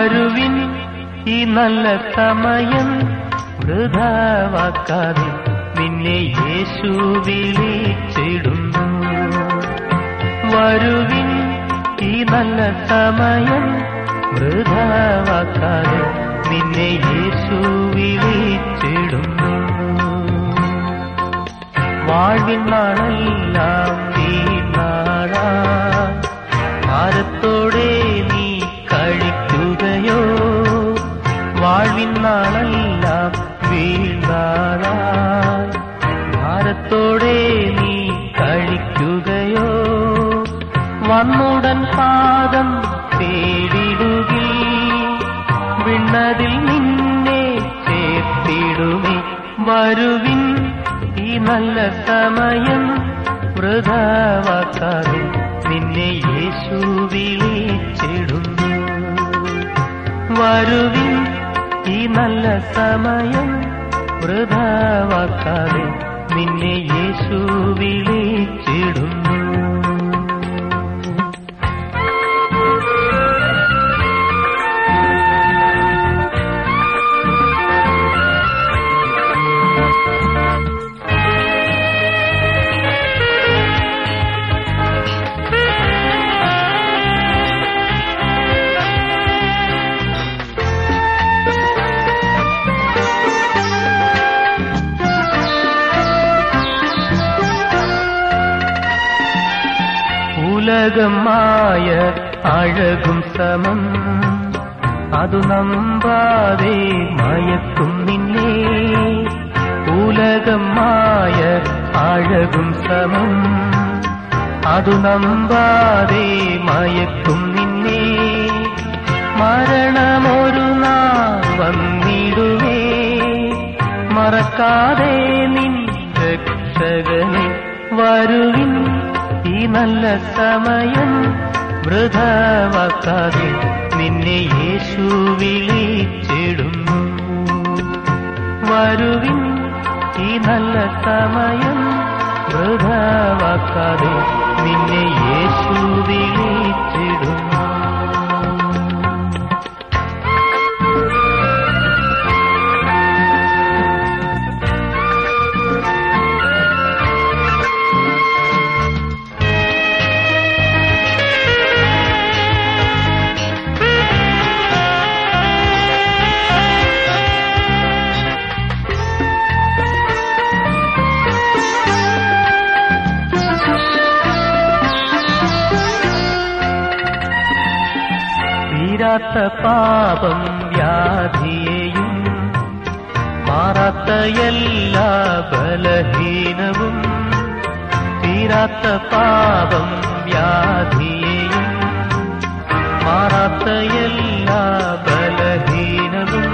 വരുവിൻ ഈ നല്ല സമയം വൃഥാവാക്കാതെ നിന്നെ യേശു വിളിച്ചിടുന്നു വരുവിൻ ഈ നല്ല സമയം വൃഥാവാക്കാതെ നിന്നെ യേശു വിളിച്ചിടുന്നു വാഴ്വിൻ നാളെല്ലാം വീണാടാ ഭാരത്തോടെ നീ കഴിക്കുകയോ വാഴ്വിൻ നാളെല്ലാം വീണാടാ ഭാരത്തോടെ നീ കഴിക്കുകയോ വന്നുടൻ പാദം തേടിടുകിൽ വിണ്ണതിൽ നിന്നെ ചേർത്തിടുമേ വരുവിൻ ഈ നല്ല സമയം വൃഥാവാക്കാതെ നിന്നെ യേശു വിളിച്ചിടുന്നു വരുവിൻ ഈ നല്ല സമയം വൃഥാവാക്കാതെ നിന്നെ യേശു വിളിച്ചിടുന്നു ഉലകമായ അഴകും സമം അതു നമ്പാതെ മയക്കും നിന്നെ ഉലകമായ അഴകും സമം അതു നമ്പാതെ മയക്കും നിന്നെ മരണമൊരു നാൾ വന്നിടുവേ മറക്കാതെ നിൻ രക്ഷകനെ വരുവിൻ ഈ നല്ല സമയം വൃഥാവാക്കാതെ നിന്നെ യേശു വിളിച്ചിടുന്നു വരുവിൻ ഈ നല്ല സമയം വൃഥാവാക്കാതെ നിന്നെ യേശു വിളിച്ചിടുന്നു തീരാത്ത പാപം വ്യാധിയെയും മാറാത്ത എല്ലാ ബലഹീനവും തീരാത്ത പാപം വ്യാധിയെയും മാറാത്ത എല്ലാ ബലഹീനവും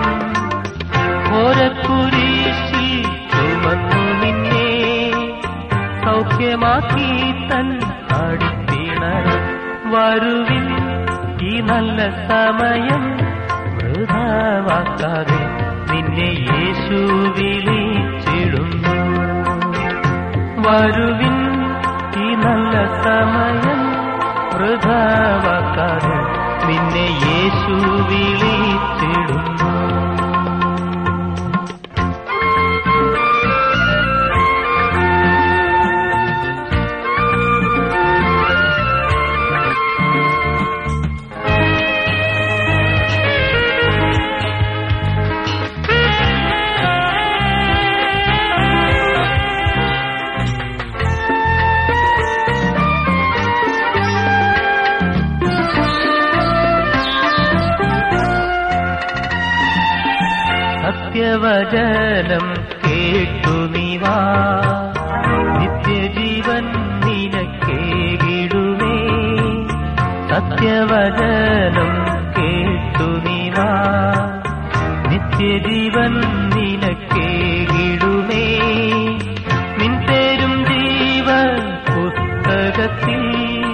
ഓരക്കുരീശിൽ ചുമന്നു നിന്നെ സൗഖ്യമാക്കി തൻ അടിപ്പിണർ വരുവിൻ ഈ നല്ല സമയം വൃഥാവാക്കാതെ നിന്നെ യേശു വിളിച്ചിടുന്നു വരുവിൻ ഈ നല്ല സമയം വൃഥാവാക്കാതെ നിന്നെ യേശു വിളിച്ചിടുന്നു സത്യവചനം കേട്ടു നീവാ നിത്യജീവൻ നിനക്കേകിടുമേ സത്യവചനം കേട്ടു നീവാ നിത്യജീവൻ നിനക്കേകിടുമേ നിൻ പേരും ജീവ പുസ്തകത്തിൽ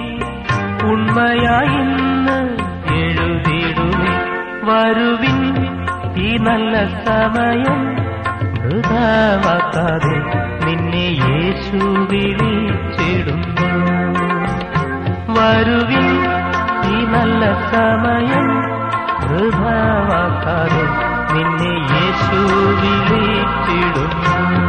ഉണ്മയായിന്ന് എഴുതിടുമേ വരുവിൻ ഈ നല്ല സമയം വൃഥാവാക്കാതെ നിന്നെ യേശു വിളിച്ചിടുന്നു വരുവിൻ ഈ നല്ല സമയം വൃഥാവാക്കാതെ നിന്നെ യേശു വിളിച്ചിടുന്നു